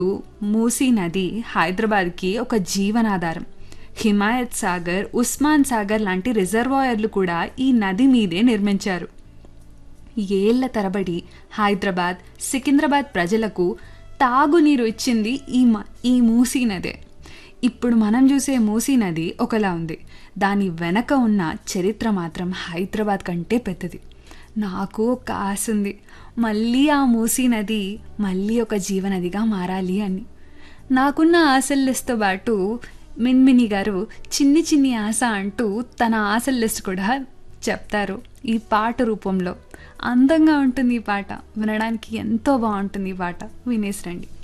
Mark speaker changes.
Speaker 1: మూసీ నది హైదరాబాద్కి ఒక జీవనాధారం హిమాయత్ సాగర్ ఉస్మాన్ సాగర్ లాంటి రిజర్వాయర్లు కూడా ఈ నది మీదే నిర్మించారు ఏళ్ల తరబడి హైదరాబాద్ సికింద్రాబాద్ ప్రజలకు తాగునీరు ఇచ్చింది ఈ మ ఈ మూసీ నదే ఇప్పుడు మనం చూసే మూసీ నది ఒకలా ఉంది దాని వెనక ఉన్న చరిత్ర మాత్రం హైదరాబాద్ కంటే పెద్దది నాకు ఒక ఆశ ఉంది మళ్ళీ ఆ మూసీ నది మళ్ళీ ఒక జీవనదిగా మారాలి అని నాకున్న ఆశల లిస్ట్తో పాటు మిన్మిని గారు చిన్ని చిన్ని ఆశ అంటూ తన ఆశల లిస్ట్ కూడా చెప్తారు ఈ పాట రూపంలో అందంగా ఉంటుంది ఈ పాట వినడానికి ఎంతో బాగుంటుంది ఈ పాట వినేసి రండి